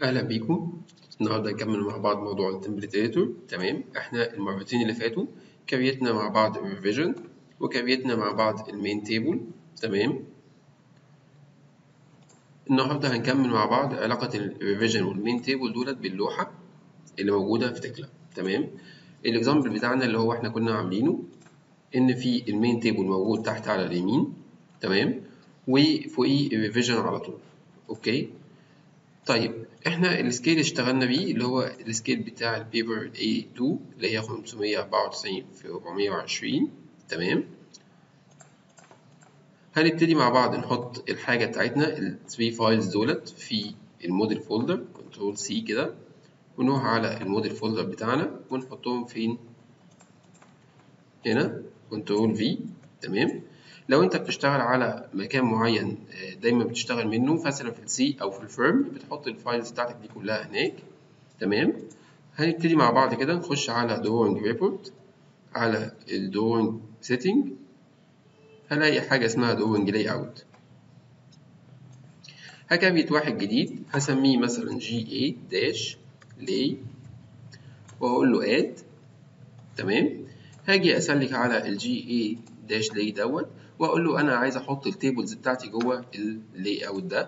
اهلا بيكم النهارده هنكمل مع بعض موضوع التمبليتيتور تمام احنا المرتين اللي فاتوا كريتنا مع بعض الريفيجن وكريتنا مع بعض المين تيبل تمام النهارده هنكمل مع بعض علاقه الريفيجن والمين تيبل دولت باللوحه اللي موجوده في تكلا تمام الاكزامبل بتاعنا اللي هو احنا كنا عاملينه ان في المين تيبل موجود تحت على اليمين تمام وفوقيه الريفيجن على طول اوكي طيب احنا السكيل اللي اشتغلنا بيه اللي هو السكيل بتاع البيبر A2 اللي هي 594 في 420 تمام هنبتدي مع بعض نحط الحاجة بتاعتنا ال 3 فايلز دولت في الموديل فولدر كنترول سي كده ونروح على الموديل فولدر بتاعنا ونحطهم فين هنا كنترول في تمام لو انت بتشتغل على مكان معين دايما بتشتغل منه مثلا في السي او في الفيرم بتحط الفايلز بتاعتك دي كلها هناك تمام هنبتدي مع بعض كده نخش على دورنج ريبورت على الدورنج سيتنج هلاقي حاجه اسمها دورنج لاي اوت هكريت واحد جديد هسميه مثلا جي اي داش لاي واقول له اد تمام هاجي اسلك على الجي اي داش لاي دوت واقول له انا عايز احط التيبلز بتاعتي جوه اللاي اوت ده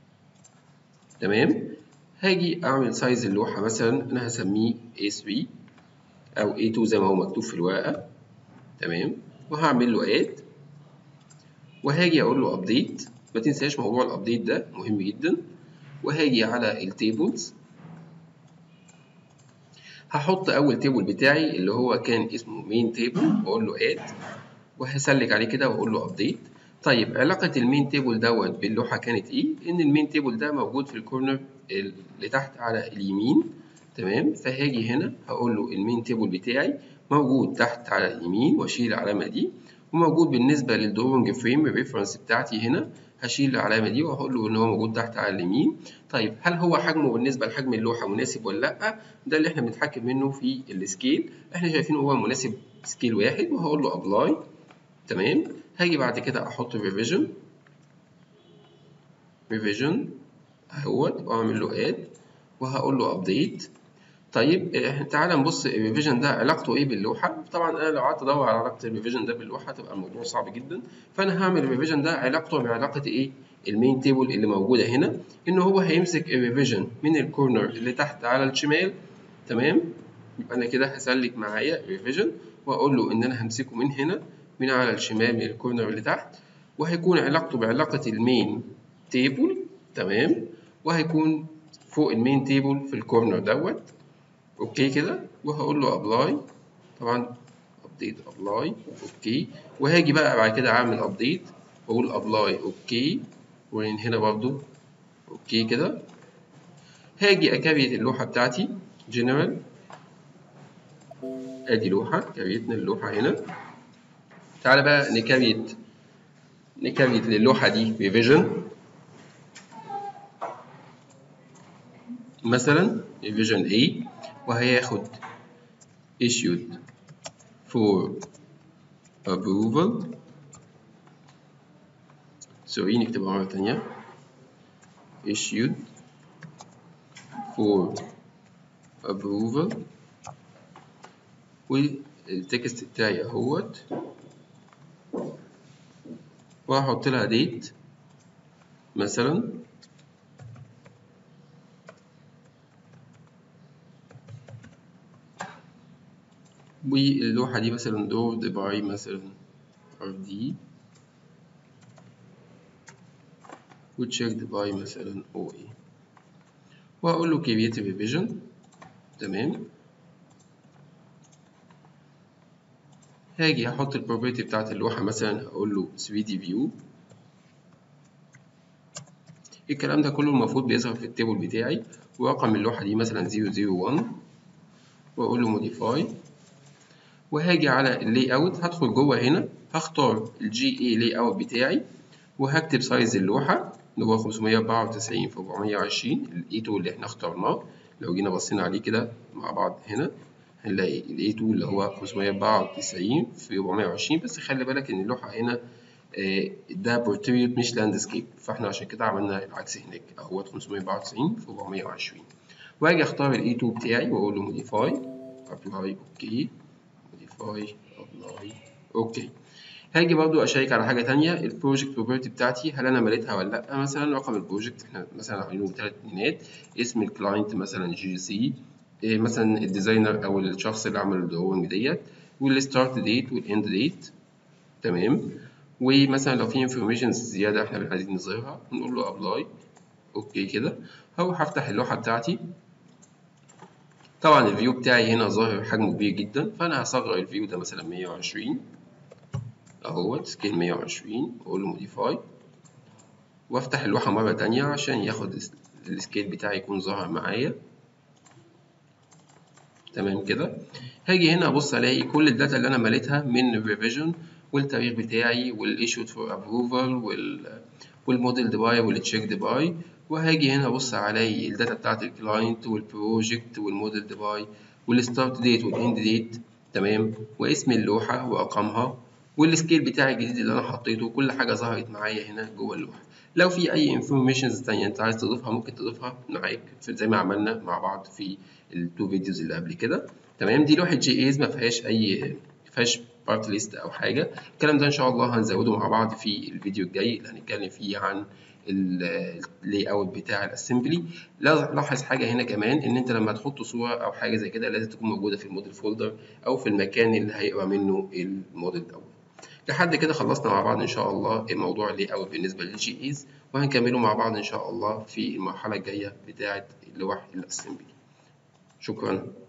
تمام هاجي اعمل سايز اللوحه مثلا انا هسميه A3 او A2 زي ما هو مكتوب في الورقه تمام وهعمل له اد وهاجي اقول له ابديت ما تنساش موضوع الابديت ده مهم جدا وهاجي على التيبلز هحط اول تيبل بتاعي اللي هو كان اسمه مين تيبل واقول له اد وهسلك عليه كده واقول له ابديت طيب علاقة المين تيبل دوت باللوحة كانت ايه؟ ان المين تيبل ده موجود في الكورنر اللي تحت على اليمين تمام فهاجي هنا هقول له المين تيبل بتاعي موجود تحت على اليمين واشيل العلامة دي وموجود بالنسبة للدورنج فريم الريفرنس بتاعتي هنا هشيل العلامة دي وهقول له ان هو موجود تحت على اليمين طيب هل هو حجمه بالنسبة لحجم اللوحة مناسب ولا لأ؟ ده اللي احنا بنتحكم منه في السكيل احنا شايفين هو مناسب سكيل واحد وهقول له ابلاي تمام هاجي بعد كده احط ريفيجن ريفيجن اهوت واعمل له اد وهقول له ابديت طيب تعالى نبص الريفيجن ده علاقته ايه باللوحه طبعا انا لو قعدت ادور على علاقه الريفيجن ده باللوحه هتبقى الموضوع صعب جدا فانا هعمل الريفيجن ده علاقته بعلاقه ايه المين تيبل اللي موجوده هنا ان هو هيمسك الريفيجن من الكورنر اللي تحت على الشمال تمام يبقى انا كده هسلك معايا ريفيجن واقول له ان انا همسكه من هنا من على الشمال من الكورنر اللي تحت وهيكون علاقته بعلاقة المين تيبل تمام وهيكون فوق المين تيبل في الكورنر دوت اوكي كده وهقول له ابلاي طبعا ابديت ابلاي اوكي وهاجي بقى بعد كده اعمل ابديت واقول ابلاي اوكي ومن هنا برضو اوكي كده هاجي اكريت اللوحة بتاعتي جنرال ادي لوحة كريتنا اللوحة هنا تعالى بقى نكريت نكريت للوحة دي ريفيجن مثلا ريفيجن A وهياخد issued for approval سوري نكتبها مرة تانية issued for approval والتكست بتاعي اهوت وهحط لها ديت مثلا واللوحة دي مثلا دورد باي مثلا ار دي وتشيكد باي مثلا او اي وهقول له create revision تمام هاجي احط البروبرتي بتاعت اللوحة مثلا اقول له 3D view الكلام ده كله المفروض بيظهر في التيبل بتاعي ورقم اللوحة دي مثلا 001 واقول له modify وهاجي على اللاي اوت هدخل جوه هنا هختار الجي اي لاي اوت بتاعي وهكتب سايز اللوحة اللي هو 594 في 420 الاي 2 اللي احنا اخترناه لو جينا بصينا عليه كده مع بعض هنا هنلاقي ال A2 اللي هو 594 في 420 بس خلي بالك إن اللوحة هنا آه، ده بورتريت مش لاندسكيب فاحنا عشان كده عملنا العكس هناك اهوت 594 في 420 واجي اختار الاي 2 بتاعي واقول له موديفاي ابلاي اوكي موديفاي ابلاي اوكي هاجي برضو اشيك على حاجه تانية البروجكت بروبرتي بتاعتي هل انا مليتها ولا لا مثلا رقم البروجكت احنا مثلا عاملينه بثلاث اتنينات اسم الكلاينت مثلا جي سي إيه مثلا الديزاينر او الشخص اللي عمل الدروينج ديت والستارت ديت والاند ديت تمام ومثلا لو في انفورميشنز زياده احنا عايزين نظهرها نقول له ابلاي اوكي كده هروح افتح اللوحه بتاعتي طبعا الفيو بتاعي هنا ظاهر حجمه كبير جدا فانا هصغر الفيو ده مثلا 120 اهوت سكيل 120 واقول له موديفاي وافتح اللوحه مره تانية عشان ياخد السكيل بتاعي يكون ظاهر معايا تمام كده هاجي هنا ابص الاقي كل الداتا اللي انا مليتها من الريفيجن والتاريخ بتاعي والايشود فور ابروفال وال والموديل باي والتشيك باي وهاجي هنا ابص علي الداتا بتاعت الكلاينت والبروجكت والموديل باي والستارت ديت والاند ديت تمام واسم اللوحه وارقامها والسكيل بتاعي الجديد اللي انا حطيته كل حاجه ظهرت معايا هنا جوه اللوحه لو في اي انفورميشنز تانية انت عايز تضيفها ممكن تضيفها معاك زي ما عملنا مع بعض في التو فيديوز اللي قبل كده تمام دي لوحه جي ايز ما فيهاش اي ما فيهاش بارت ليست او حاجه الكلام ده ان شاء الله هنزوده مع بعض في الفيديو الجاي اللي هنتكلم فيه عن اللاي اوت بتاع الاسمبلي لاحظ حاجه هنا كمان ان انت لما تحط صوره او حاجه زي كده لازم تكون موجوده في الموديل فولدر او في المكان اللي هيقرا منه الموديل دوت لحد كده خلصنا مع بعض ان شاء الله موضوع اللاي اوت بالنسبه للجي ايز وهنكمله مع بعض ان شاء الله في المرحله الجايه بتاعه لوح الاسمبلي شكرا